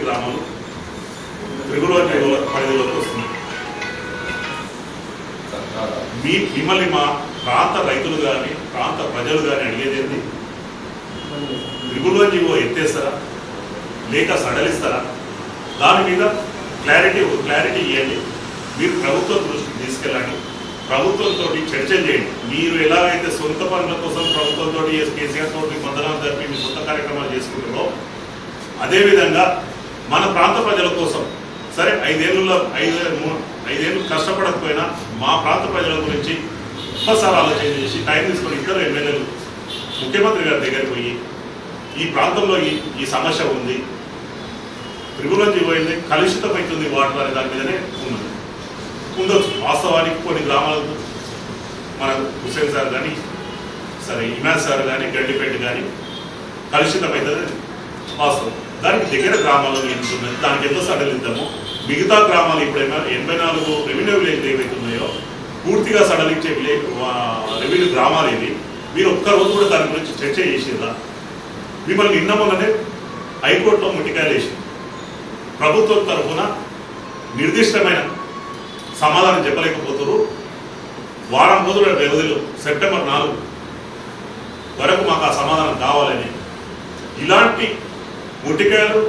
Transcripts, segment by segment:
గ్రామాలు త్రిగుణ పరిధిలోకి వస్తుంది మీ మిమ్మల్ని మా ప్రాంత రైతులు కానీ ప్రాంత ప్రజలు కానీ అడిగేది ఏంటి త్రిగుణ జీవో ఎత్తేస్తారా లేక సడలిస్తారా దాని మీద క్లారిటీ క్లారిటీ ఇవ్వండి మీరు ప్రభుత్వం దృష్టికి తీసుకెళ్ళండి ప్రభుత్వంతో చర్చలు చేయండి మీరు ఎలాగైతే సొంత పనుల కోసం ప్రభుత్వంతో కేసీఆర్ తోటి మందనాలు జరిపి మీ సొంత కార్యక్రమాలు చేసుకుంటారో అదేవిధంగా మన ప్రాంత ప్రజల కోసం సరే ఐదేళ్ళలో ఐదు మూ- ఐదేళ్ళు కష్టపడకపోయినా మా ప్రాంత ప్రజల గురించి ఒక్కసారి ఆలోచన చేసి టైం తీసుకొని ఇద్దరు ఎమ్మెల్యేలు ముఖ్యమంత్రి గారి దగ్గరికి పోయి ఈ ప్రాంతంలో ఈ ఈ సమస్య ఉంది త్రిగుణంజీ పోయింది కలుషితమవుతుంది వాటర్ అనే దాని మీదనే ఉన్నది ఉండొచ్చు వాస్తవానికి కొన్ని గ్రామాలకు మన హుసేన్ సార్ కానీ సరే ఇమాన్ సార్ కానీ గడ్డిపేట కానీ కలుషితమవుతుంది వాస్తవం దానికి దగ్గర గ్రామాల్లో ఎంత ఉన్నది దానికి ఎంత సడలిద్దాము మిగతా గ్రామాలు ఇప్పుడు ఏమైనా ఎనభై నాలుగు రెవెన్యూ విలేజ్ ఏవైతున్నాయో పూర్తిగా సడలించే విలేజ్ రెవెన్యూ గ్రామాలు ఇవి మీరు ఒక్క రోజు కూడా దాని గురించి చర్చ చేసిరా మిమ్మల్ని నిన్న మొన్ననే హైకోర్టులో ముట్టికాయలు వేసి ప్రభుత్వం తరఫున నిర్దిష్టమైన సమాధానం చెప్పలేకపోతున్నారు వారం రోజుల వ్యవధిలో సెప్టెంబర్ నాలుగు వరకు మాకు ఆ సమాధానం కావాలని ఇలాంటి ముట్టికాయలు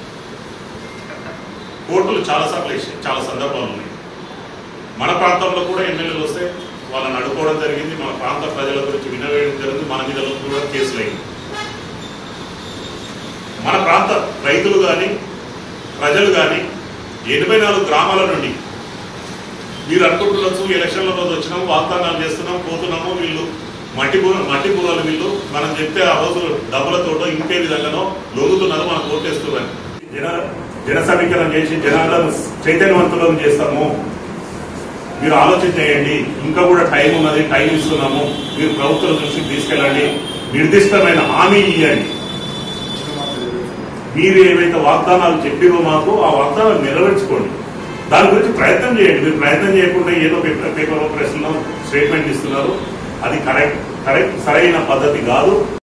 కోర్టులు చాలాసార్లు వేసాయి చాలా సందర్భాలు ఉన్నాయి మన ప్రాంతంలో కూడా ఎమ్మెల్యేలు వస్తే వాళ్ళని అడుకోవడం జరిగింది మన ప్రాంత ప్రజల గురించి వినవేయడం జరిగింది మన మీద కూడా కేసులు అయింది మన ప్రాంత రైతులు కానీ ప్రజలు కానీ ఎనభై నాలుగు గ్రామాల నుండి మీరు అనుకుంటున్నచ్చు ఎలక్షన్ల రోజు వచ్చినాం వాగ్దానాలు చేస్తున్నాం పోతున్నాము వీళ్ళు మట్టి బూ మట్టి బూరలు వీళ్ళు మనం చెప్తే ఆ రోజు డబ్బులతోటో ఇంకే విధంగానో లొంగుతున్నారు మనం ఓటేస్తున్నారు జన జన సమీకరణ చేసి జనాలను చైతన్యవంతులను చేస్తాము మీరు ఆలోచన చేయండి ఇంకా కూడా టైం ఉన్నది టైం ఇస్తున్నాము మీరు ప్రభుత్వం దృష్టికి తీసుకెళ్ళండి నిర్దిష్టమైన హామీ ఇవ్వండి మీరు ఏవైతే వాగ్దానాలు చెప్పిరో మాకు ఆ వాగ్దానాలు నెరవేర్చుకోండి దాని గురించి ప్రయత్నం చేయండి మీరు ప్రయత్నం చేయకుండా ఏదో పేపర్ పేపర్ ప్రెస్లో స్టేట్మెంట్ ఇస్తున్నారు అది కరెక్ట్ కరెక్ట్ సరైన పద్ధతి కాదు